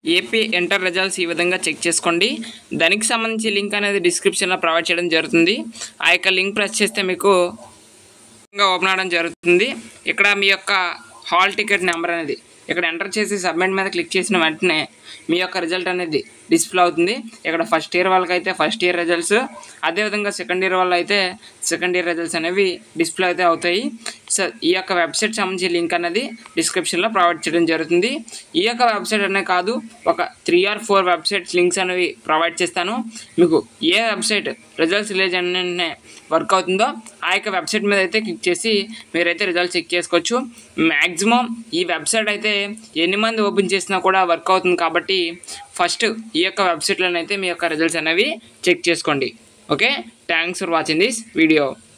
AP enter results ఈ విధంగా check చేసుకోండి దానికి సంబంధించి లింక్ అనేది డిస్క్రిప్షన్లో ప్రొవైడ్ చేయడం జరుగుతుంది ఆ యొక్క లింక్ ప్రెస్ చేస్తే మీకు విధంగా ఓపెన్ అవడం జరుగుతుంది ఇక్కడ మీ యొక్క హాల్ టికెట్ నెంబర్ అనేది ఇక్కడ ఎంటర్ చేసి సబ్మిట్ మీద క్లిక్ చేసిన వెంటనే మీ యొక్క రిజల్ట్ అనేది డిస్ప్లే అవుతుంది ఇక్కడ ఫస్ట్ ఇయర్ వాళ్ళకైతే ఫస్ట్ ఇయర్ రిజల్ట్స్ అదేవిధంగా సెకండ్ ఇయర్ వాళ్ళు అయితే సెకండ్ ఇయర్ రిజల్ట్స్ అనేవి డిస్ప్లే అయితే అవుతాయి సో ఈ యొక్క వెబ్సైట్ సంబంధించి లింక్ అనేది డిస్క్రిప్షన్లో ప్రొవైడ్ చేయడం జరుగుతుంది ఈ యొక్క వెబ్సైట్ అనే కాదు ఒక three or four websites links అనేవి ప్రొవైడ్ చేస్తాను మీకు ఏ వెబ్సైట్ రిజల్ట్స్ రిలీజ్ అనే వర్క్ అవుతుందో ఆ యొక్క వెబ్సైట్ మీద అయితే క్లిక్ చేసి మీరైతే రిజల్ట్ చెక్ చేసుకోవచ్చు మ్యాక్సిమం ఈ వెబ్సైట్ అయితే ఎన్ని మంది ఓపెన్ చేసినా కూడా వర్క్ అవుతుంది కాబట్టి ఫస్ట్ ఈ యొక్క వెబ్సైట్లోనైతే మీ యొక్క రిజల్ట్స్ అనేవి చెక్ చేసుకోండి okay thanks for watching this video